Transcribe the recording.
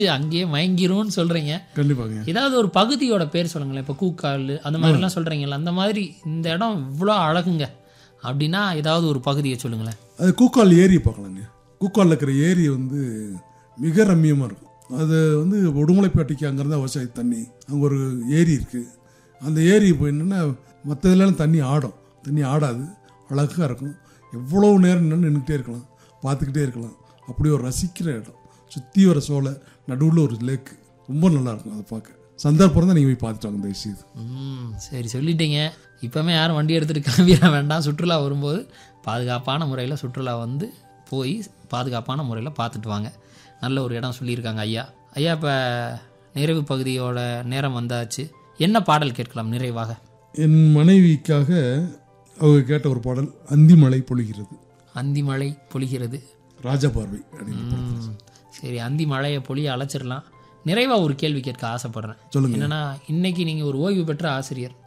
அங்கேயே மயங்கிரும்னு சொல்றீங்க கண்டிப்பாங்க ஏதாவது ஒரு பகுதியோட பேர் சொல்லுங்களேன் இப்போ கூக்கால் அந்த மாதிரிலாம் சொல்றீங்கல்ல அந்த மாதிரி இந்த இடம் இவ்வளோ அழகுங்க அப்படின்னா ஏதாவது ஒரு பகுதியை சொல்லுங்களேன் அது கூக்கால் ஏரி பார்க்கலாங்க கூக்காலில் இருக்கிற ஏரி வந்து மிக ரம்மியமாக இருக்கும் அது வந்து உடுமலைப்பேட்டைக்கு அங்கேருந்து விவசாய தண்ணி அங்கே ஒரு ஏரி இருக்குது அந்த ஏரி போய் என்னென்னா மற்றதுலாம் தண்ணி ஆடும் தண்ணி ஆடாது அழகாக இருக்கும் எவ்வளோ நேரம் நின்று நின்றுக்கிட்டே இருக்கலாம் பார்த்துக்கிட்டே இருக்கலாம் அப்படி ஒரு ரசிக்கிற இடம் சுற்றி வர சோலை நடுவில் ஒரு லேக்கு ரொம்ப நல்லாயிருக்கும் அதை பார்க்க சந்தர்ப்பம் தான் நீங்கள் போய் பார்த்துட்டு வாங்க தயவு செய்து ம் சரி சொல்லிட்டீங்க இப்போமே யாரும் வண்டி எடுத்துகிட்டு கிளம்பிட வேண்டாம் சுற்றுலா வரும்போது பாதுகாப்பான முறையில் சுற்றுலா வந்து போய் பாதுகாப்பான முறையில் பார்த்துட்டு வாங்க நல்ல ஒரு இடம் சொல்லியிருக்காங்க ஐயா ஐயா இப்போ நிறைவு பகுதியோட நேரம் வந்தாச்சு என்ன பாடல் கேட்கலாம் நிறைவாக என் மனைவிக்காக அவங்க கேட்ட ஒரு பாடல் அந்தி மழை பொழிகிறது அந்தி மழை பொழிகிறது ராஜா பார்வை அப்படின்னு ம், சரி அந்தி மழையை பொழிய அழைச்சிடலாம் நிறைவாக ஒரு கேள்வி கேட்க ஆசைப்படுறேன் சொல்லுங்க என்னன்னா இன்னைக்கு நீங்கள் ஒரு ஓய்வு பெற்ற ஆசிரியர்